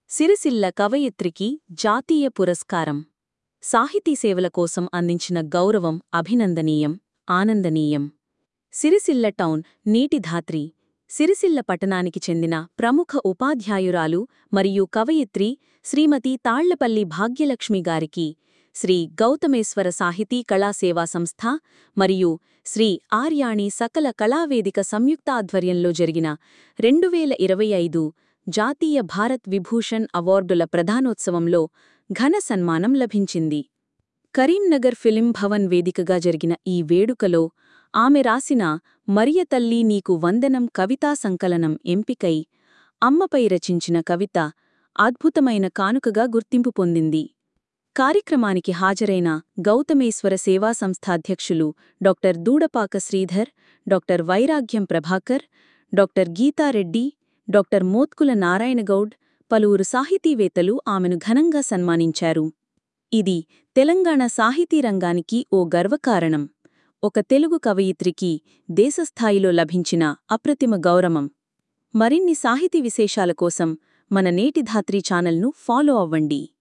సిరిసిల్ల కవయిత్రికి జాతీయ పురస్కారం సాహితీ సేవల కోసం అందించిన గౌరవం అభినందనీయం ఆనందనీయం సిరిసిల్ల టౌన్ నీటిధాత్రి సిరిసిల్ల పట్టణానికి చెందిన ప్రముఖ ఉపాధ్యాయురాలు మరియు కవయిత్రి శ్రీమతి తాళ్లపల్లి భాగ్యలక్ష్మి గారికి శ్రీ గౌతమేశ్వర సాహితీ కళాసేవా సంస్థ మరియు శ్రీ ఆర్యాణి సకల కళావేదిక సంయుక్త ఆధ్వర్యంలో జరిగిన రెండు వేల ఇరవై ఐదు జాతీయ భారత్ విభూషణ్ అవార్డుల ప్రధానోత్సవంలో ఘన సన్మానం లభించింది కరీంనగర్ ఫిలిం భవన్ వేదికగా జరిగిన ఈ వేడుకలో ఆమె రాసిన మరియ తల్లి నీకు వందనం కవితా సంకలనం ఎంపికై అమ్మపై రచించిన కవిత అద్భుతమైన కానుకగా గుర్తింపు పొందింది కార్యక్రమానికి హాజరైన గౌతమేశ్వర సేవా సంస్థ అధ్యక్షులు doctor దూడపాక Sridhar doctor Vairagyam Prabhakar doctor Geetha Reddy doctor Mothkula Narayana Goud పలువురు సాహితీవేత్తలు ఆమెను ఘనంగా సన్మానించారు ఇది తెలంగాణ సాహితీ రంగానికి ఓ గర్వకారణం ఒక తెలుగు కవయిత్రికి దేశస్థాయిలో లభించిన అప్రతిమ గౌరవం మరిన్ని సాహితీ విశేషాల కోసం మన నేటి ధాత్రి ఛానల్ను ఫాలో అవ్వండి